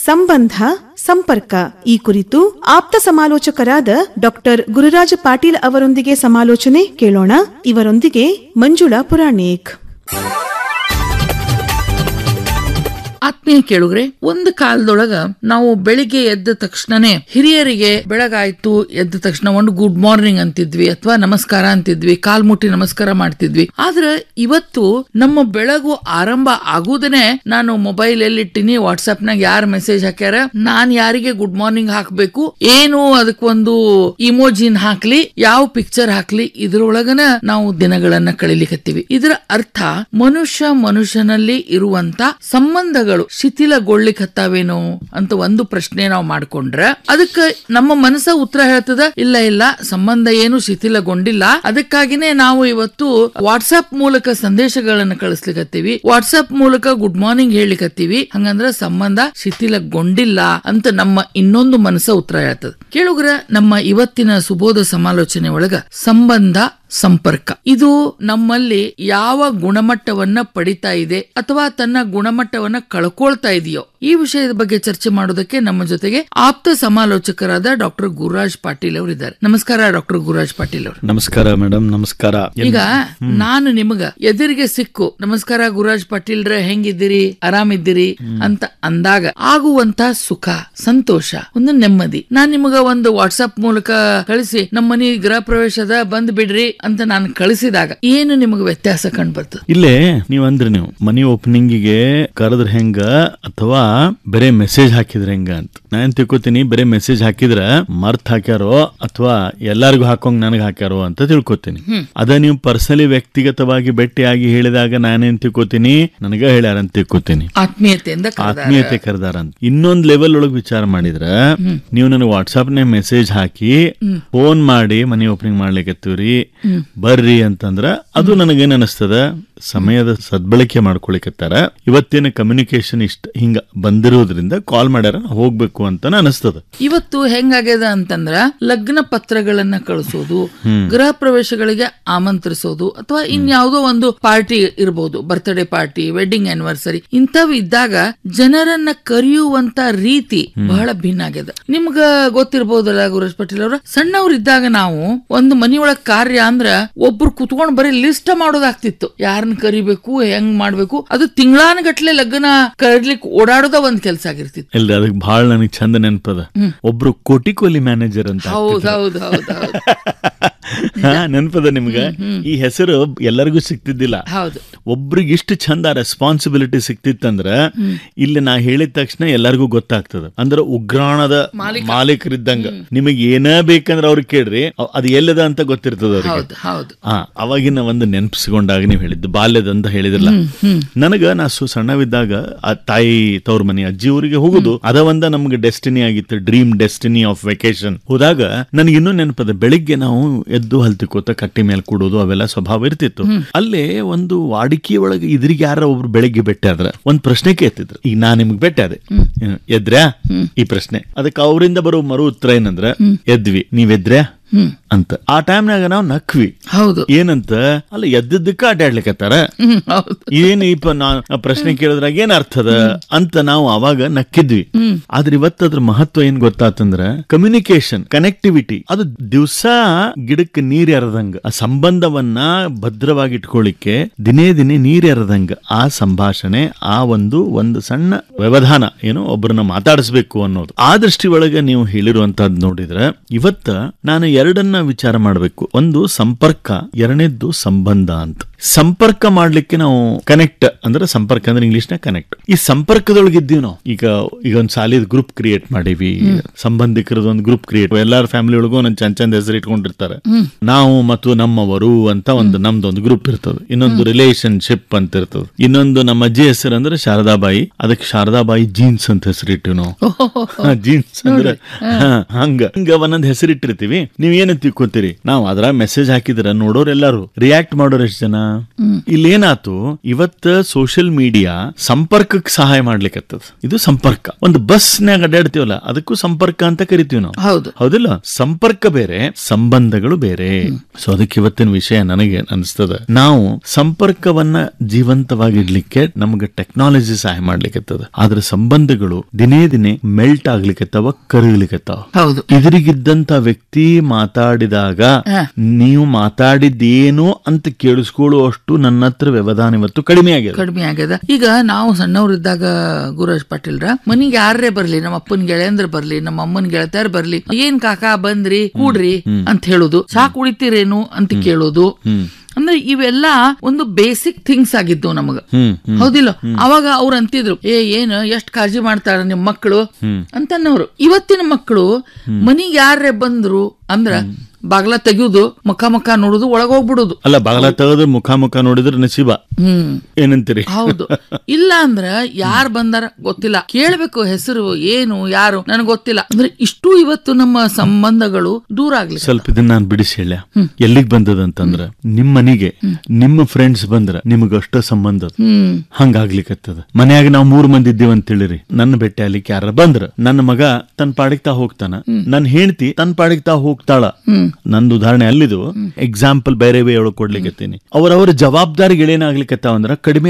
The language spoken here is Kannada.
ಸಂಬಂಧ ಸಂಪರ್ಕ ಈ ಕುರಿತು ಆಪ್ತ ಸಮಾಲೋಚಕರಾದ ಡಾಕ್ಟರ್ ಗುರುರಾಜ ಪಾಟೀಲ್ ಅವರೊಂದಿಗೆ ಸಮಾಲೋಚನೆ ಕೇಳೋಣ ಇವರೊಂದಿಗೆ ಮಂಜುಳಾ ಪುರಾಣಿಕ್ ಆತ್ಮೀಯ ಕೇಳುಗ್ರೆ ಒಂದು ಕಾಲದೊಳಗ ನಾವು ಬೆಳಿಗ್ಗೆ ಎದ್ದ ತಕ್ಷಣನೇ ಹಿರಿಯರಿಗೆ ಬೆಳಗಾಯ್ತು ಎದ್ದ ತಕ್ಷಣ ಒಂದು ಗುಡ್ ಮಾರ್ನಿಂಗ್ ಅಂತಿದ್ವಿ ಅಥವಾ ನಮಸ್ಕಾರ ಅಂತಿದ್ವಿ ಕಾಲ್ ಮುಟ್ಟಿ ನಮಸ್ಕಾರ ಮಾಡ್ತಿದ್ವಿ ಆದ್ರೆ ಇವತ್ತು ನಮ್ಮ ಬೆಳಗು ಆರಂಭ ಆಗುದನೆ ನಾನು ಮೊಬೈಲ್ ಎಲ್ಲಿಟ್ಟಿನಿ ವಾಟ್ಸ್ಆಪ್ ನಾಗ ಯಾರ ಮೆಸೇಜ್ ಹಾಕ್ಯಾರ ನಾನ್ ಯಾರಿಗೆ ಗುಡ್ ಮಾರ್ನಿಂಗ್ ಹಾಕ್ಬೇಕು ಏನು ಅದಕ್ಕೊಂದು ಇಮೋಜಿನ್ ಹಾಕ್ಲಿ ಯಾವ ಪಿಕ್ಚರ್ ಹಾಕ್ಲಿ ಇದ್ರೊಳಗನ ನಾವು ದಿನಗಳನ್ನ ಕಳಿಲಿಕತ್ತೀವಿ ಇದರ ಅರ್ಥ ಮನುಷ್ಯ ಮನುಷ್ಯನಲ್ಲಿ ಇರುವಂತ ಸಂಬಂಧಗಳು ಶಿಥಿಲಗೊಳ್ಳಿಕತ್ತಾವೇನೋ ಅಂತ ಒಂದು ಪ್ರಶ್ನೆ ನಾವು ಮಾಡ್ಕೊಂಡ್ರ ಅದಕ್ಕೆ ನಮ್ಮ ಮನಸ್ಸ ಉತ್ತರ ಹೇಳ್ತದ ಇಲ್ಲ ಇಲ್ಲ ಸಂಬಂಧ ಏನು ಶಿಥಿಲಗೊಂಡಿಲ್ಲ ಅದಕ್ಕಾಗಿನೇ ನಾವು ಇವತ್ತು ವಾಟ್ಸ್ಆಪ್ ಮೂಲಕ ಸಂದೇಶಗಳನ್ನ ಕಳಿಸ್ಲಿಕತ್ತೀವಿ ವಾಟ್ಸ್ಆಪ್ ಮೂಲಕ ಗುಡ್ ಮಾರ್ನಿಂಗ್ ಹೇಳಿಕತ್ತೀವಿ ಹಂಗಂದ್ರ ಸಂಬಂಧ ಶಿಥಿಲಗೊಂಡಿಲ್ಲ ಅಂತ ನಮ್ಮ ಇನ್ನೊಂದು ಮನಸ್ಸ ಉತ್ತರ ಹೇಳ್ತದ ಕೇಳುಗ್ರ ನಮ್ಮ ಇವತ್ತಿನ ಸುಬೋಧ ಸಮಾಲೋಚನೆ ಒಳಗ ಸಂಬಂಧ ಸಂಪರ್ಕ ಇದು ನಮ್ಮಲ್ಲಿ ಯಾವ ಗುಣಮಟ್ಟವನ್ನ ಪಡಿತಾ ಇದೆ ಅಥವಾ ತನ್ನ ಗುಣಮಟ್ಟವನ್ನ ಕಳ್ಕೊಳ್ತಾ ಇದೆಯೋ ಈ ವಿಷಯದ ಬಗ್ಗೆ ಚರ್ಚೆ ಮಾಡೋದಕ್ಕೆ ನಮ್ಮ ಜೊತೆಗೆ ಆಪ್ತ ಸಮಾಲೋಚಕರಾದ ಡಾಕ್ಟರ್ ಗುರುರಾಜ್ ಪಾಟೀಲ್ ಅವರು ಇದ್ದಾರೆ ನಮಸ್ಕಾರ ಡಾಕ್ಟರ್ ಗುರುರಾಜ್ ಪಾಟೀಲ್ ಅವರು ನಮಸ್ಕಾರ ಮೇಡಮ್ ನಮಸ್ಕಾರ ಈಗ ನಾನು ನಿಮಗ ಎದುರಿಗೆ ಸಿಕ್ಕು ನಮಸ್ಕಾರ ಗುರುರಾಜ್ ಪಾಟೀಲ್ರ ಹೆಂಗಿದ್ದೀರಿ ಆರಾಮಿದ್ದೀರಿ ಅಂತ ಅಂದಾಗ ಆಗುವಂತ ಸುಖ ಸಂತೋಷ ಒಂದು ನೆಮ್ಮದಿ ನಾನ್ ನಿಮಗ ಒಂದು ವಾಟ್ಸ್ಆಪ್ ಮೂಲಕ ಕಳಿಸಿ ನಮ್ಮ ಮನಿ ಗೃಹ ಪ್ರವೇಶದ ಬಂದ್ ಬಿಡ್ರಿ ಅಂತ ನಾನು ಕಳಿಸಿದಾಗ ಏನು ನಿಮಗೆ ವ್ಯತ್ಯಾಸ ಕಂಡು ಬರ್ತದೆ ಇಲ್ಲೇ ನೀವ್ ಅಂದ್ರಿ ನೀವು ಮನಿ ಓಪನಿಂಗಿಗೆ ಕರೆದ್ರ ಹೆಂಗ ಅಥವಾ ಬರೇ ಮೆಸೇಜ್ ಹಾಕಿದ್ರ ಹೆಂಗ ಅಂತ ನಾನ್ ತಿಳ್ಕೊತೀನಿ ಬರೇ ಮೆಸೇಜ್ ಹಾಕಿದ್ರ ಮರ್ತ್ ಹಾಕ್ಯಾರೋ ಅಥವಾ ಎಲ್ಲಾರ್ಗು ಹಾಕೋಂಗ್ ನನಗ್ ಹಾಕ್ಯಾರೋ ಅಂತ ತಿಳ್ಕೊತೀನಿ ಅದ ನೀವು ಪರ್ಸನಲಿ ವ್ಯಕ್ತಿಗತವಾಗಿ ಭೇಟಿಯಾಗಿ ಹೇಳಿದಾಗ ನಾನೇನ್ ತಿಳ್ಕೊತೀನಿ ನನಗ ಹೇಳ್ಯಾರ ಅಂತ ತಿಳ್ಕೊತೀನಿ ಆತ್ಮೀಯತೆಯಿಂದ ಕರೆದಾರ. ಆತ್ಮೀಯತೆ ಕರೆದಾರ ಅಂತ ಇನ್ನೊಂದ್ ಲೆವೆಲ್ ಒಳಗ್ ವಿಚಾರ ಮಾಡಿದ್ರ ನೀವು ನನಗೆ ವಾಟ್ಸ್ಆಪ್ ನೇ ಮೆಸೇಜ್ ಹಾಕಿ ಫೋನ್ ಮಾಡಿ ಮನಿ ಓಪನಿಂಗ್ ಮಾಡ್ಲಿಕತ್ತೀವ್ರಿ ಬರ್ರಿ ಅಂತಂದ್ರ ಅದು ನನಗೇನ್ ಅನಿಸ್ತದ ಸಮಯದ ಸದ್ಬಳಕೆ ಮಾಡ್ಕೊಳಿಕತ್ತಾರ ಇವತ್ತಿನ ಕಮ್ಯುನಿಕೇಶನ್ ಇಷ್ಟ ಹಿಂಗ ಬಂದಿರೋದ್ರಿಂದ ಕಾಲ್ ಮಾಡ್ಯಾರ ನಾ ಹೋಗ್ಬೇಕು ಅಂತ ಅನಿಸ್ತದ ಇವತ್ತು ಹೆಂಗಾಗ್ಯದ ಅಂತಂದ್ರ ಲಗ್ನ ಪತ್ರಗಳನ್ನ ಕಳಿಸೋದು ಗೃಹ ಪ್ರವೇಶಗಳಿಗೆ ಆಮಂತ್ರಿಸೋದು ಅಥವಾ ಇನ್ಯಾವುದೋ ಒಂದು ಪಾರ್ಟಿ ಇರಬಹುದು ಬರ್ತ್ಡೇ ಪಾರ್ಟಿ ವೆಡ್ಡಿಂಗ್ ಆನಿವರ್ಸರಿ ಇಂಥವು ಇದ್ದಾಗ ಜನರನ್ನ ಕರೆಯುವಂತ ರೀತಿ ಬಹಳ ಭಿನ್ನ ಆಗ್ಯದ ನಿಮ್ಗ ಗೊತ್ತಿರ್ಬೋದಲ್ಲ ಗುರುರಾಜ್ ಪಾಟೀಲ್ ಅವ್ರ ಸಣ್ಣವ್ರ ಇದ್ದಾಗ ನಾವು ಒಂದು ಮನಿಯೊಳಗ್ ಕಾರ್ಯ ಅಂದ್ರ ಒಬ್ರು ಕುತ್ಕೊಂಡ್ ಬರೀ ಲಿಸ್ಟ್ ಮಾಡೋದಾಗ್ತಿತ್ತು ಯಾರನ್ನ ಕರಿಬೇಕು ಹೆಂಗ್ ಮಾಡ್ಬೇಕು ಅದು ತಿಂಗಳಾನಗಟ್ಲೆ ಲಗ್ನ ಕರೀಲಿಕ್ಕೆ ಓಡಾಡೋದ ಒಂದ್ ಕೆಲ್ಸ ಆಗಿರ್ತಿತ್ತು ಇಲ್ರಿ ಅದಕ್ಕೆ ಬಹಳ ನನಗೆ ಚಂದ ನೆನಪದ ಒಬ್ರು ಕೋಟಿಕೋಲಿ ಮ್ಯಾನೇಜರ್ ಅಂತ ಹೌದ್ ಹೌದ್ ಹೌದ್ ಹೌದ್ ಹಾ ನೆನಪದ ನಿಮ್ಗ ಈ ಹೆಸರು ಎಲ್ಲರಿಗೂ ಸಿಕ್ತಿದ್ದಿಲ್ಲ ಹೌದು ಒಬ್ರಿಗೆ ಇಷ್ಟು ಚಂದ ರೆಸ್ಪಾನ್ಸಿಬಿಲಿಟಿ ಸಿಕ್ತಿತ್ತಂದ್ರ ಇಲ್ಲಿ ನಾ ಹೇಳಿದ ತಕ್ಷಣ ಎಲ್ಲರಿಗೂ ಗೊತ್ತಾಗ್ತದ ಅಂದ್ರ ಉಗ್ರಾಣದ ಮಾಲೀಕರಿದ್ದಂಗ ನಿಮಗೆ ಏನ ಬೇಕಂದ್ರ ಅವ್ರಿಗೆ ಕೇಳ್ರಿ ಅವ್- ಅದು ಎಲ್ಲದ ಅಂತ ಗೊತ್ತಿರ್ತದ ಅವ್ರಿಗೆ ಹೌದು ಹೌದು ಹಾ ಅವಾಗಿನ ಒಂದು ನೆನಪಿಸ್ಕೊಂಡಾಗ ನೀವು ಹೇಳಿದ್ದು ಬಾಲ್ಯದ ಅಂತ ಹೇಳಿದ್ರಲ್ಲ ನನಗ ನಾ ಸು ಸಣ್ಣವಿದ್ದಾಗ ಆ ತಾಯಿ ತವ್ರ ಮನೆ ಅಜ್ಜಿ ಊರಿಗೆ ಹೋಗುದು ಅದ ಒಂದ ನಮ್ಗೆ ಡೆಸ್ಟಿನಿ ಆಗಿತ್ತು ಡ್ರೀಮ್ ಡೆಸ್ಟಿನಿ ಆಫ್ ವೆಕೇಶನ್ ಹೋದಾಗ ನನಗೆ ಇನ್ನೂ ನೆನಪದ ಬೆಳಿಗ್ಗೆ ನಾವು ಎದ್ದು ಹಲ್ತಿಕೋತ ಕಟ್ಟಿ ಮೇಲೆ ಕೂಡೋದು ಅವೆಲ್ಲ ಸ್ವಭಾವ ಇರ್ತಿತ್ತು ಅಲ್ಲೇ ಒಂದು ವಾಡಿಕೆ ಒಳಗೆ ಇದ್ರಿಗೆ ಯಾರ ಒಬ್ರು ಬೆಳಿಗ್ಗೆ ಬೆಟ್ಟ ಆದ್ರ ಒಂದ್ ಪ್ರಶ್ನೆ ಕೇಳ್ತಿದ್ರು ಈಗ ನಾ ನಿಮ್ಗೆ ಬೆಟ್ಟ ಅದೆ ಎದ್ರ್ಯಾ ಈ ಪ್ರಶ್ನೆ ಅದಕ್ಕೆ ಅವರಿಂದ ಬರೋ ಮರು ಉತ್ತರ ಏನಂದ್ರ ಎದ್ವಿ ನೀವ್ ಎದ್ರ್ಯಾ ಅಂತ ಆ ಟೈಮ್ನಾಗ ನಾವು ನಕ್ವಿ ಹೌದು ಏನಂತ ಅಲ್ಲ ಎದ್ದಿದ್ದಕ್ಕ ಅಡ್ಡಾಡ್ಲಿಕತ್ತಾರ ಹ್ಮ್, ಹೌದು ಏನ್ ಈ ಪ- ನಾ ಆ ಪ್ರಶ್ನೆ ಕೇಳಿದ್ರಾಗ ಏನ್ ಅರ್ಥದ ಅಂತ ನಾವು ಅವಾಗ ನಕ್ಕಿದ್ವಿ ಆದ್ರೆ ಇವತ್ತು ಅದ್ರ ಮಹತ್ವ ಏನ್ ಗೊತ್ತಾತಂದ್ರ ಕಮ್ಯುನಿಕೇಶನ್ ಕನೆಕ್ಟಿವಿಟಿ ಅದು ದಿವ್ಸ ಗಿಡಕ್ಕೆ ನೀರ್ ಎರದಂಗ ಆ ಸಂಬಂಧವನ್ನ ಭದ್ರವಾಗಿ ಇಟ್ಕೊಳ್ಳಿಕ್ಕೆ ದಿನೇ ದಿನೇ ನೀರ್ ಎರದಂಗ ಆ ಸಂಭಾಷಣೆ ಆ ಒಂದು ಒಂದು ಸಣ್ಣ ವ್ಯವಧಾನ ಏನು ಒಬ್ಬರನ್ನ ಮಾತಾಡಿಸ್ಬೇಕು ಅನ್ನೋದು ಆ ದೃಷ್ಟಿ ಒಳಗೆ ನೀವು ಹೇಳಿರುವಂತಹದ್ದು ನೋಡಿದ್ರೆ ಇವತ್ತ ನಾನು ಎರಡನ್ನ ವಿಚಾರ ಮಾಡಬೇಕು ಒಂದು ಸಂಪರ್ಕ ಎರಡನೇದ್ದು ಸಂಬಂಧ ಅಂತ ಸಂಪರ್ಕ ಮಾಡ್ಲಿಕ್ಕೆ ನಾವು ಕನೆಕ್ಟ್ ಅಂದ್ರೆ ಸಂಪರ್ಕ ಅಂದ್ರೆ ಇಂಗ್ಲಿಷ್ ನ ಕನೆಕ್ಟ್ ಈ ಸಂಪರ್ಕದೊಳಗೆ ಇದ್ದೀವಿ ನಾವು ಈಗ ಈಗ ಒಂದ್ ಸಾಲಿದ್ ಗ್ರೂಪ್ ಕ್ರಿಯೇಟ್ ಮಾಡೀವಿ ಸಂಬಂಧಿಕರದ ಒಂದು ಗ್ರೂಪ್ ಕ್ರಿಯೇಟ್ ಎಲ್ಲಾರ ಫ್ಯಾಮಿಲಿ ಒಳಗೂ ಒಂದ್ ಚಂದ ಚಂದ ಹೆಸರು ಇಟ್ಕೊಂಡಿರ್ತಾರೆ ನಾವು ಮತ್ತು ನಮ್ಮವರು ಅಂತ ಒಂದು ನಮ್ದೊಂದು ಗ್ರೂಪ್ ಇರ್ತದೆ ಇನ್ನೊಂದು ರಿಲೇಶನ್ಶಿಪ್ ಅಂತ ಇರ್ತದೆ ಇನ್ನೊಂದು ನಮ್ಮ ಅಜ್ಜಿ ಹೆಸರು ಅಂದ್ರೆ ಶಾರದಾಬಾಯಿ ಅದಕ್ಕೆ ಶಾರದಾಬಾಯಿ ಜೀನ್ಸ್ ಅಂತ ಹೆಸರಿಟ್ಟಿವಿ ನಾವು ಜೀನ್ಸ್ ಅಂದ್ರೆ ಹಾ, ಹಂಗ ಹಂಗ ಒಂದೊಂದ್ ಹೆಸರಿಟ್ಟಿರ್ತೀವಿ ನೀವು ನೀವ್ ಏನ್ ತಿಳ್ಕೊತೀರಿ ನಾವು ಅದ್ರ ಮೆಸೇಜ್ ಹಾಕಿದ್ರ ನೋಡೋರ್ ಎಲ್ಲಾರು ರಿಯಾಕ್ಟ್ ಮಾಡೋರ್ ಎಷ್ಟ್ ಜನ ಇಲ್ಲೇನಾತು ಇವತ್ತ ಸೋಷಿಯಲ್ ಮೀಡಿಯಾ ಸಂಪರ್ಕಕ್ಕೆ ಸಹಾಯ ಮಾಡ್ಲಿಕ್ಕತ್ತದ ಇದು ಸಂಪರ್ಕ ಒಂದು ಬಸ್ನ್ಯಾಗ ಅಡ್ಡಾಡ್ತೀವಲ್ಲ ಅದಕ್ಕೂ ಸಂಪರ್ಕ ಅಂತ ಕರಿತೀವಿ ನಾವು ಹೌದು ಹೌದಿಲ್ಲ ಸಂಪರ್ಕ ಬೇರೆ ಸಂಬಂಧಗಳು ಬೇರೆ ಸೊ ಅದಕ್ಕೆ ಇವತ್ತಿನ ವಿಷಯ ನನಗೆ ಅನಿಸ್ತದ ನಾವು ಸಂಪರ್ಕವನ್ನ ಜೀವಂತವಾಗಿಡ್ಲಿಕ್ಕೆ ನಮ್ಗೆ ಟೆಕ್ನಾಲಜಿ ಸಹಾಯ ಮಾಡ್ಲಿಕ್ಕತ್ತದ ಆದ್ರೆ ಸಂಬಂಧಗಳು ದಿನೇ ದಿನೇ ಮೆಲ್ಟ್ ಆಗ್ಲಿಕ್ಕತ್ತಾವ ಕರಗ್ಲಿಕ್ಕತ್ತಾವ ಹೌದು ಎದುರಿಗಿದ್ದಂತ ವ್ಯಕ್ತಿ ಮಾತಾಡಿದಾಗ ಹ. ನೀವು ಮಾತಾಡಿದ್ದೇನು ಅಂತ ಕೇಳಿಸ್ಕೊಳ್ಳುವಷ್ಟು ನನ್ನ ಹತ್ರ ವ್ಯವಧಾನ ಇವತ್ತು ಕಡಿಮೆ ಆಗಿದೆ ಕಡಿಮೆ ಆಗ್ಯದ ಈಗ ನಾವು ಸಣ್ಣವ್ರಿದ್ದಾಗ ಗುರುರಾಜ್ ಪಾಟೀಲ್ರ ಮನಿಗೆ ಯಾರೇ ಬರ್ಲಿ ನಮ್ಮ ಅಪ್ಪನ ಗೆಳೆಯಂದ್ರ ಬರ್ಲಿ ನಮ್ಮ ಅಮ್ಮನ ಗೆಳತಿಯರ್ ಬರ್ಲಿ ಏನ್ ಕಾಕಾ ಬಂದ್ರಿ ಕೂಡ್ರಿ ಅಂತ ಹೇಳುದು ಚಾ ಕುಡಿತೀರೇನು ಅಂತ ಕೇಳೋದು ಅಂದ್ರೆ ಇವೆಲ್ಲ ಒಂದು ಬೇಸಿಕ್ ಥಿಂಗ್ಸ್ ಆಗಿದ್ದು ನಮಗ ಹ್ಮ್ ಹ್ಮ್ ಹೌದಿಲ್ಲ ಅವಾಗ ಅವ್ರು ಅಂತಿದ್ರು ಏ ಏನ್ ಎಷ್ಟ್ ಕಾಳಜಿ ಮಾಡ್ತಾರ ನಿಮ್ ಮಕ್ಕಳು ಅಂತನ್ನವ್ರು ಇವತ್ತಿನ ಮಕ್ಕಳು ಮನಿಗ್ ಯಾರೇ ಬಂದ್ರು ಅಂದ್ರ ಬಾಗ್ಲ ತೆಗಿಯುದು ಮುಖ ಮುಖ ನೋಡುದು ಒಳಗ್ ಹೋಗ್ಬಿಡುದು ಅಲ್ಲ ಬಾಗಲ ತೆಗೆದ್ರೆ ಮುಖ ಮುಖ ನೋಡಿದ್ರೆ ನಸೀಬ ಹ್ಮ್ ಏನಂತೀರಿ ಹೌದು ಇಲ್ಲ ಅಂದ್ರ ಯಾರ್ ಬಂದಾರ ಗೊತ್ತಿಲ್ಲ ಕೇಳ್ಬೇಕು ಹೆಸರು ಏನು ಯಾರು ನನಗ್ ಗೊತ್ತಿಲ್ಲ ಅಂದ್ರೆ ಇಷ್ಟು ಇವತ್ತು ನಮ್ಮ ಸಂಬಂಧಗಳು ದೂರ ಆಗ್ಲಿ ಸ್ವಲ್ಪ ಇದನ್ನ ನಾನು ಬಿಡಿಸಿ ಹೇಳ ಎಲ್ಲಿಗ್ ಬಂದದಂತಂದ್ರ ನಿಮ್ ಮನಿಗೆ ನಿಮ್ಮ ಫ್ರೆಂಡ್ಸ್ ಬಂದ್ರ ನಿಮಗ ಅಷ್ಟ ಸಂಬಂಧ ಅದ. ಹ್ಮ್ ಹಂಗಾಗ್ಲಿಕತ್ತದ ಮನ್ಯಾಗ ನಾವ್ ಮೂರ್ ಮಂದಿ ಇದ್ದೀವಿ ಅಂತ ಹೇಳಿರಿ ನನ್ನ ಭೇಟಿ ಆಗ್ಲಿಕ್ಕೆ ಯಾರ ಬಂದ್ರ ನನ್ನ ಮಗ ತನ್ ಪಾಡಿಗೆ ತಾ ಹೋಗ್ತಾನ ನನ್ ಹೆಂಡತಿ ತನ್ ಪಾಡಿಗೆ ತಾ ಹೋಗ್ತಾಳ ನಂದು ಉದಾಹರಣೆ ಅಲ್ಲಿದು ಎಕ್ಸಾಂಪಲ್ ಬೇರೆ ವೇ ಒಳಗ್ ಕೊಡ್ಲಿಕ್ಕೆ ಅವರವರ ಜವಾಬ್ದಾರಿಗಳೇನಾಗ್ಲಿಕ್ಕತ್ತಾವ ಅಂದ್ರ ಕಡಿಮೆ